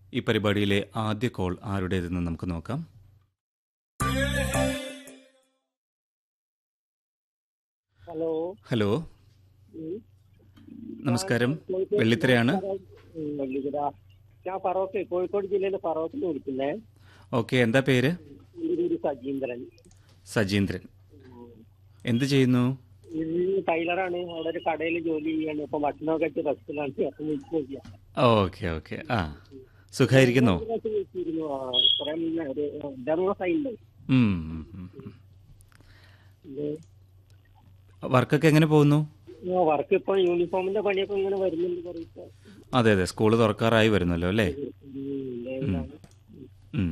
ഈ പരിപാടിയിലെ ആദ്യ കോൾ ആരുടേതെന്ന് നമുക്ക് നോക്കാം ഹലോ ഹലോ ഉം. നമസ്കാരം വെള്ളിത്തിരയാണ് ഉം, വെള്ളിത്തിര ഞാൻ ഫറോക്ക് കോഴിക്കോട് ജില്ലയിലെ ഫറോക്കിൽ വിളിക്കുന്നേ ഓക്കെ എന്താ പേര് എൻ്റെ പേര് സജീന്ദ്രൻ സജീന്ദ്രൻ എന്ത് ചെയ്യുന്നു ഇത് ടൈലറാണ് അവിടെ ഒരു കടയിൽ ജോലി ചെയ്യാണ് അപ്പൊ ഭക്ഷണമൊക്കെ കഴിച്ച് റെസ്റ്റിലാണ് അപ്പൊ വിളിച്ചു നോക്കിയാ ഓക്കെ ഓക്കെ ആ സുഖമായിരിക്കുന്നോ വിളിച്ചിരുന്നു ആ, കുറെ മുന്നേ ഒരു അഞ്ചാറ് മാസമായിണ്ട് ഉം, ഉം, ഉം, ഉം. വർക്കൊക്കെ എങ്ങനെ പോകുന്നു വർക്ക് ഇപ്പൊ യൂണിഫോമിന്റെ പണിയൊക്കെ ഇങ്ങനെ വരുന്നുണ്ട് കുറേ അതെ അതെ സ്കൂൾ തുറക്കാറായി വരുന്നല്ലോ അല്ലേ ഉം.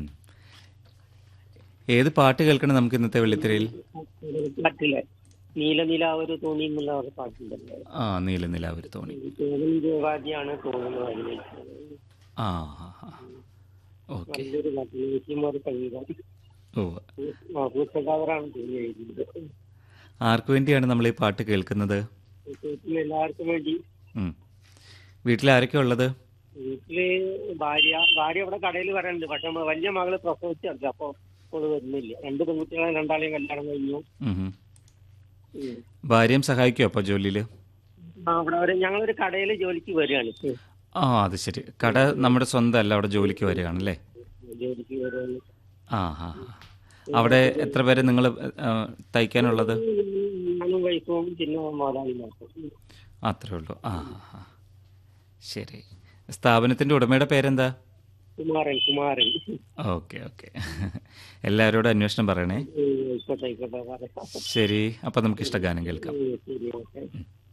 ഏത് പാട്ട് കേൾക്കണം നമുക്ക് ഇന്നത്തെ വെള്ളിത്തിരയിൽ പറ്റില്ലേ നീല നിലാവൊരു തോണി എന്നുള്ള ഒരു പാട്ടുണ്ടല്ലോ ആ നീല നിലാവൊരു തോണി തോണി ദേവാദിയാണ് തോന്നുന്നത് അഭിനയിച്ചത്. ആ ആ, ആ. ഓക്കെ നല്ലൊരു നടിയും സംഗീതം ഓ പൂച്ചകാവറാണ് തോന്നി എഴുതിയത് ആർക്കു വേണ്ടിയാണ് നമ്മൾ ഈ പാട്ട് കേൾക്കുന്നത് വീട്ടിൽ എല്ലാവർക്കും വേണ്ടി ഉം. വീട്ടിൽ ആരൊക്കെ ഉള്ളത് വീട്ടില് ഭാര്യ ഭാര്യ ഇവിടെ കടയിൽ വരാനുണ്ട് പക്ഷെ നമ്മ വലിയ മകള് പ്രസവിച്ചല്ല അപ്പൊ അവള് വരുന്നില്ല രണ്ട് പെൺകുട്ടികളെ രണ്ടാളെയും കല്യാണം കഴിഞ്ഞു ഉം, ഉം. ഉം. ഭാര്യയും സഹായിക്കുമോ അപ്പോൾ ജോലിയിൽ ആ, അവിടെ ഒരു ഞങ്ങളൊരു കടയിൽ ജോലിക്ക് വരികയാണ് ഉം. ആ അത് ശരി കട നമ്മുടെ സ്വന്തം അല്ല അവിടെ ജോലിക്ക് വരികയാണല്ലേ ജോലിക്ക് വരികയാണ് ആ ആ ആ. അവിടെ എത്ര പേര് നിങ്ങൾ തയ്ക്കാനുള്ളത് ഞാനും വൈഫും പിന്നെ മോലാളി നോക്കും അത്രേ ഉള്ളൂ ആ ആ, ആ. ശരി സ്ഥാപനത്തിൻ്റെ ഉടമയുടെ പേരെന്താ കുമാരൻ കുമാരൻ ഓക്കെ ഓക്കെ എല്ലാവരോടും അന്വേഷണം പറയണേ ഉം, ആയിക്കോട്ടെ ആയിക്കോട്ടെ പറയാം ശരി അപ്പം നമുക്ക് ഇഷ്ടഗാനം കേൾക്കാം ഉം, ശരി ഓക്കെ